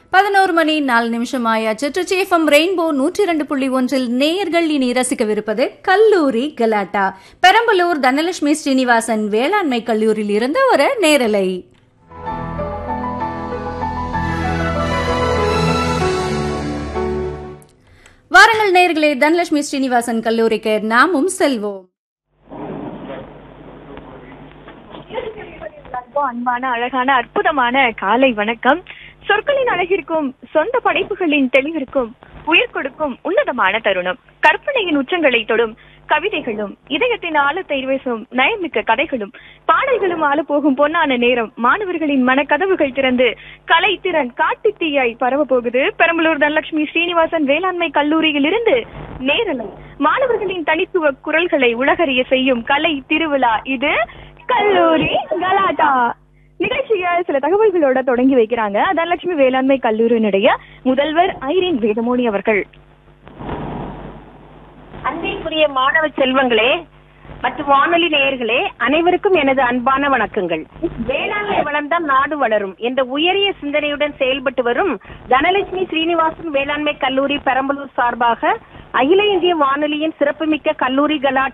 பதினோரு மணி நாலு நிமிஷம் ஆயாச்சு ட்ரிச்சிஎஃப்எம் ரெயின்போ நூற்றி இரண்டு புள்ளி ஒன்றில் நேயர்கள் இனி ரசிக்கவிருப்பது கல்லூரி கலாட்டா பெரம்பலூர் தனலட்சுமி ஸ்ரீனிவாசன் வேளாண்மை கல்லூரியில் இருந்து ஒரு நேரலை வாருங்கள் நேயர்களே தனலட்சுமி ஸ்ரீனிவாசன் கல்லூரிக்கு நாமும் செல்வோம் ரொம்ப அன்பான அழகான அற்புதமான காலை வணக்கம் சொற்களின் அழகிற்கும் சொந்த படைப்புகளின் தெளிவிற்கும் உயிர் கொடுக்கும் உன்னதமான தருணம் கற்பனையின் உச்சங்களை தொடும் கவிதைகளும் இதயத்தின் ஆழத்தை வீசும் நயமிக்க கதைகளும் பாடல்களும் ஆள போகும் பொன்னான நேரம் மாணவர்களின் மனக்கதவுகள் திறந்து கலை திறன் காட்டு தீயாய் பரவ போகுது பெரம்பலூர் தனலட்சுமி ஸ்ரீனிவாசன் வேளாண்மை கல்லூரியில் இருந்து நேரலை மாணவர்களின் தனித்துவ குரல்களை உலகறிய செய்யும் கலை திருவிழா இது கல்லூரி கலாட்டா நிகழ்ச்சிய சில தகவல்களோட தொடங்கி வைக்கிறாங்க தனலட்சுமி வேளாண்மை கல்லூரியினுடைய முதல்வர் ஐரின் வேதமோனி அவர்கள் அன்பிற்குரிய மாணவ செல்வங்களே மற்றும் வானொலி நேயர்களே அனைவருக்கும் எனது அன்பான வணக்கங்கள் வேளாண்மை வளர்ந்தால் நாடு வளரும் என்ற உயரிய சிந்தனையுடன் செயல்பட்டு வரும் தனலட்சுமி ஸ்ரீனிவாசன் வேளாண்மை கல்லூரி பெரம்பலூர் சார்பாக அகில இந்திய வானொலியின் சிறப்புமிக்க கல்லூரி கலாட்டா